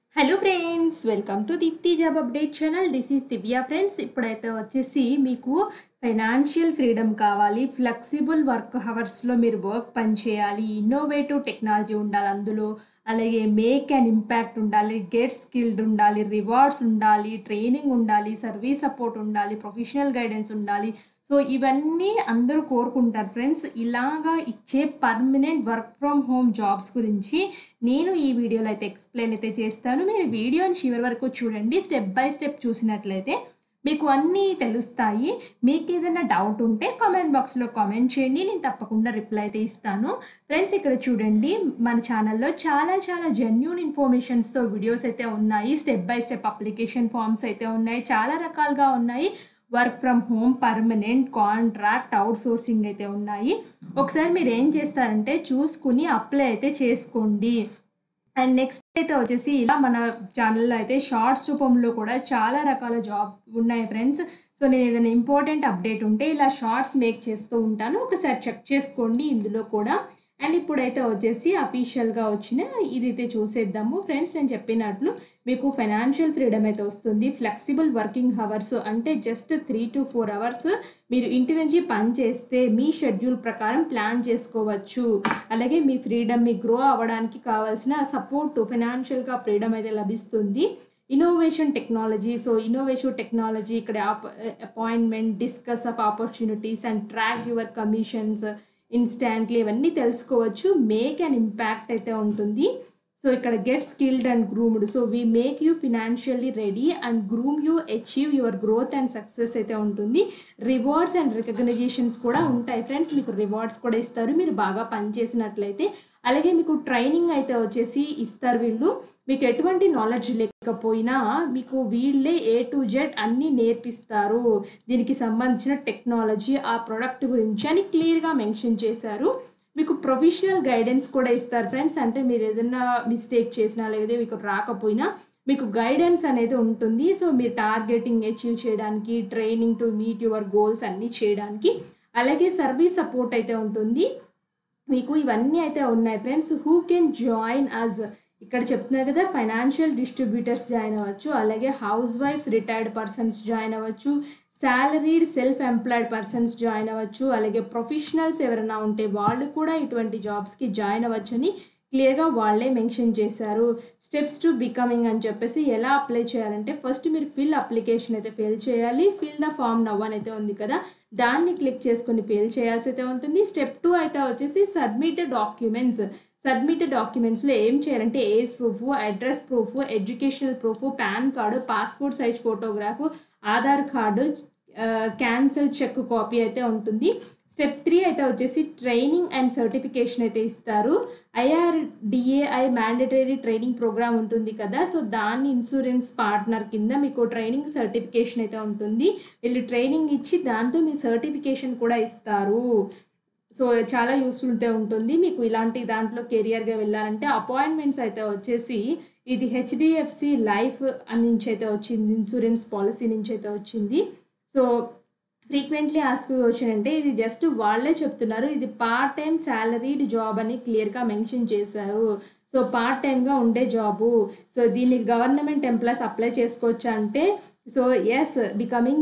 hello friends welcome to Deepti job update channel this is Divya friends ఇప్పుడైతే వచ్చేసి మీకు financial freedom కావాలి ఫ్లెక్సిబుల్ వర్క్ హవర్స్లో మీరు వర్క్ పని చేయాలి ఇన్నోవేటివ్ టెక్నాలజీ ఉండాలి అందులో అలాగే మేక్ అండ్ ఇంపాక్ట్ ఉండాలి గెట్ స్కిల్డ్ ఉండాలి రివార్డ్స్ ఉండాలి ట్రైనింగ్ ఉండాలి సర్వీస్ సపోర్ట్ ఉండాలి ప్రొఫెషనల్ గైడెన్స్ ఉండాలి సో ఇవన్నీ అందరూ కోరుకుంటారు ఫ్రెండ్స్ ఇలాగా ఇచ్చే permanent work from home jobs గురించి నేను ఈ వీడియోలో అయితే ఎక్స్ప్లెయిన్ అయితే చేస్తాను మీరు వీడియోని చివరి వరకు చూడండి స్టెప్ బై స్టెప్ చూసినట్లయితే మీకు అన్నీ తెలుస్తాయి మీకు ఏదైనా డౌట్ ఉంటే కామెంట్ బాక్స్లో కామెంట్ చేయండి నేను తప్పకుండా రిప్లై అయితే ఇస్తాను ఫ్రెండ్స్ ఇక్కడ చూడండి మన ఛానల్లో చాలా చాలా జెన్యున్ ఇన్ఫర్మేషన్స్తో వీడియోస్ అయితే ఉన్నాయి step by step application forms అయితే ఉన్నాయి చాలా రకాలుగా ఉన్నాయి work from home permanent contract outsourcing అయితే ఉన్నాయి ఒకసారి మీరు ఏం చేస్తారంటే చూసుకుని అప్లై అయితే చేసుకోండి అండ్ నెక్స్ట్ అయితే వచ్చేసి ఇలా మన ఛానల్లో అయితే షార్ట్స్ రూపంలో కూడా చాలా రకాల జాబ్ ఉన్నాయి ఫ్రెండ్స్ సో నేను ఏదైనా ఇంపార్టెంట్ అప్డేట్ ఉంటే ఇలా షార్ట్స్ మేక్ చేస్తూ ఉంటాను ఒకసారి చెక్ చేసుకోండి ఇందులో కూడా అండ్ ఇప్పుడైతే వచ్చేసి అఫీషియల్గా వచ్చిన ఇదైతే చూసేద్దాము ఫ్రెండ్స్ నేను చెప్పినట్లు మీకు ఫైనాన్షియల్ ఫ్రీడమ్ అయితే వస్తుంది ఫ్లెక్సిబుల్ వర్కింగ్ అవర్స్ అంటే just three to four hours మీరు ఇంటి నుంచి పని చేస్తే మీ షెడ్యూల్ ప్రకారం ప్లాన్ చేసుకోవచ్చు అలాగే మీ ఫ్రీడమ్ మీ గ్రో అవ్వడానికి కావాల్సిన సపోర్ట్ ఫైనాన్షియల్గా ఫ్రీడమ్ అయితే లభిస్తుంది innovation technology so innovation technology ఇక్కడ appointment discuss of opportunities and track your commissions instantly ఇవన్నీ తెలుసుకోవచ్చు మేక్ అండ్ ఇంపాక్ట్ అయితే ఉంటుంది సో ఇక్కడ get skilled and groomed so we make you financially ready and groom you achieve your growth and success అయితే ఉంటుంది rewards and recognitions కూడా ఉంటాయి friends మీకు రివార్డ్స్ కూడా ఇస్తారు మీరు బాగా పనిచేసినట్లయితే అలాగే మీకు ట్రైనింగ్ అయితే వచ్చేసి ఇస్తారు వీళ్ళు మీకు ఎటువంటి నాలెడ్జ్ లేకపోయినా మీకు వీళ్ళే ఏ టు జెడ్ అన్నీ నేర్పిస్తారు దీనికి సంబంధించిన టెక్నాలజీ ఆ ప్రోడక్ట్ గురించి అని క్లియర్గా మెన్షన్ చేశారు మీకు ప్రొఫెషనల్ గైడెన్స్ కూడా ఇస్తారు ఫ్రెండ్స్ అంటే మీరు ఏదైనా మిస్టేక్ చేసినా లేదా మీకు రాకపోయినా మీకు గైడెన్స్ అనేది ఉంటుంది సో మీరు టార్గెటింగ్ అచీవ్ చేయడానికి training to meet your goals అన్నీ చేయడానికి అలాగే సర్వీస్ సపోర్ట్ అయితే ఉంటుంది మీకు ఇవన్నీ అయితే ఉన్నాయి friends who can join us ఇక్కడ చెప్తున్నారు కదా ఫైనాన్షియల్ డిస్ట్రిబ్యూటర్స్ జాయిన్ అవ్వచ్చు అలాగే హౌస్ వైఫ్స్ రిటైర్డ్ పర్సన్స్ జాయిన్ అవ్వచ్చు salaried self employed persons join అవ్వచ్చు అలాగే ప్రొఫెషనల్స్ ఎవరైనా ఉంటే వాళ్ళు కూడా ఇటువంటి జాబ్స్కి జాయిన్ అవ్వచ్చు అని క్లియర్గా వాళ్ళే మెన్షన్ చేశారు స్టెప్స్ టు బికమింగ్ అని చెప్పేసి ఎలా అప్లై చేయాలంటే ఫస్ట్ మీరు ఫిల్ అప్లికేషన్ అయితే ఫిల్ చేయాలి ఫిల్ ద ఫామ్ నవ్ అని అయితే ఉంది కదా దాన్ని క్లిక్ చేసుకుని ఫిల్ చేయాల్సి అయితే ఉంటుంది స్టెప్ టూ అయితే వచ్చేసి సబ్మిట్ డాక్యుమెంట్స్ సబ్మిట్ డాక్యుమెంట్స్లో ఏం చేయాలంటే age proof address proof educational proof PAN card passport size photograph Aadhaar card cancel cheque copy అయితే ఉంటుంది స్టెప్ త్రీ అయితే వచ్చేసి ట్రైనింగ్ అండ్ సర్టిఫికేషన్ అయితే ఇస్తారు ఐఆర్డిఏఐ మ్యాండేటరీ ట్రైనింగ్ ప్రోగ్రామ్ ఉంటుంది కదా సో దాన్ని ఇన్సూరెన్స్ పార్ట్నర్ కింద మీకు ట్రైనింగ్ సర్టిఫికేషన్ అయితే ఉంటుంది వీళ్ళు ట్రైనింగ్ ఇచ్చి దాంతో మీ సర్టిఫికేషన్ కూడా ఇస్తారు సో చాలా యూస్ఫుల్ అయితే ఉంటుంది మీకు ఇలాంటి దాంట్లో కెరియర్గా వెళ్ళాలంటే అపాయింట్మెంట్స్ అయితే వచ్చేసి ఇది హెచ్డిఎఫ్సి లైఫ్ నుంచి అయితే వచ్చింది ఇన్సూరెన్స్ పాలసీ నుంచి అయితే వచ్చింది సో ఫ్రీక్వెంట్లీ ఆస్క్ క్వశ్చన్ అంటే ఇది జస్ట్ వాళ్ళే చెప్తున్నారు ఇది పార్ట్ టైం శాలరీడ్ జాబ్ అని క్లియర్గా మెన్షన్ చేశారు సో పార్ట్ టైంగా ఉండే జాబు సో దీనికి గవర్నమెంట్ ఎంప్లాయీస్ అప్లై చేసుకోవచ్చా అంటే so yes becoming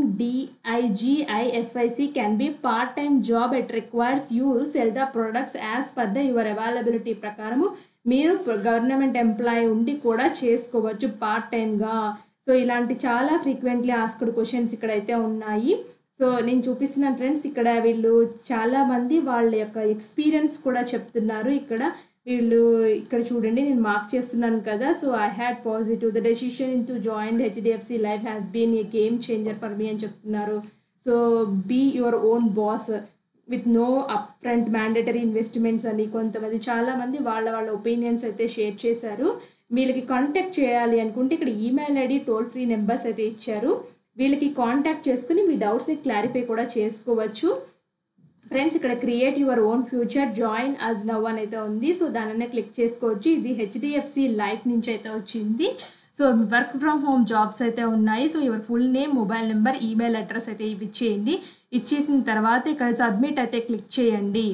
DIGIFIC can be part time job at requires you sell the products as per the your availability ప్రకారము మీరు గవర్నమెంట్ ఎంప్లాయీ ఉండి కూడా చేసుకోవచ్చు పార్ట్ టైంగా సో ఇలాంటి చాలా ఫ్రీక్వెంట్లీ ఆస్క్డ్ క్వశ్చన్స్ ఇక్కడైతే ఉన్నాయి సో నేను చూపిస్తున్నాను ఫ్రెండ్స్ ఇక్కడ వీళ్ళు చాలామంది వాళ్ళ యొక్క ఎక్స్పీరియన్స్ కూడా చెప్తున్నారు ఇక్కడ వీళ్ళు ఇక్కడ చూడండి నేను మార్క్ చేస్తున్నాను కదా so I had positive the decision in to join HDFC life has been a game changer for me అని చెప్తున్నారు so be your own boss with no upfront mandatory investments అని కొంతమంది చాలామంది వాళ్ళ వాళ్ళ ఒపీనియన్స్ అయితే షేర్ చేశారు వీళ్ళకి కాంటాక్ట్ చేయాలి అనుకుంటే ఇక్కడ email ID toll free numbers అయితే ఇచ్చారు వీళ్ళకి కాంటాక్ట్ చేసుకుని మీ డౌట్స్ని క్లారిఫై కూడా చేసుకోవచ్చు ఫ్రెండ్స్ ఇక్కడ create your own future join us now అని అయితే ఉంది సో దానినే క్లిక్ చేసుకోవచ్చు ఇది హెచ్డిఎఫ్సి లైఫ్ నుంచి అయితే వచ్చింది so work from home jobs అయితే ఉన్నాయి so your full name mobile number email address అయితే ఇచ్చేయండి ఇచ్చేసిన తర్వాత ఇక్కడ సబ్మిట్ అయితే క్లిక్ చేయండి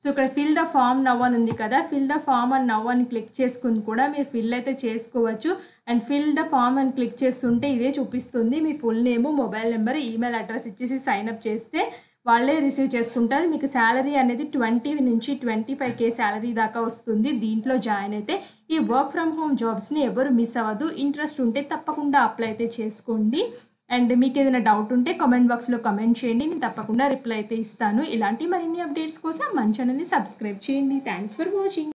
సో ఇక్కడ ఫిల్ ద ఫామ్ నవ్ అని ఉంది కదా fill the form and now అని క్లిక్ చేసుకుని కూడా మీరు ఫిల్ అయితే చేసుకోవచ్చు అండ్ ఫిల్ ద ఫామ్ అని క్లిక్ చేస్తుంటే ఇదే చూపిస్తుంది మీ full name mobile number email address ఇచ్చేసి సైన్ అప్ చేస్తే వాళ్ళే రిసీవ్ చేసుకుంటారు మీకు శాలరీ అనేది ట్వంటీ నుంచి ట్వంటీ ఫైవ్ కే శాలరీ దాకా వస్తుంది దీంట్లో జాయిన్ అయితే ఈ వర్క్ ఫ్రమ్ హోమ్ జాబ్స్ని ఎవరు మిస్ అవ్వదు ఇంట్రెస్ట్ ఉంటే తప్పకుండా అప్లై అయితే చేసుకోండి అండ్ మీకు ఏదైనా డౌట్ ఉంటే కామెంట్ బాక్స్లో కమెంట్ చేయండి నేను తప్పకుండా రిప్లై అయితే ఇస్తాను ఇలాంటి మరిన్ని అప్డేట్స్ కోసం మన ఛానల్ని సబ్స్క్రైబ్ చేయండి థ్యాంక్స్ ఫర్ వాచింగ్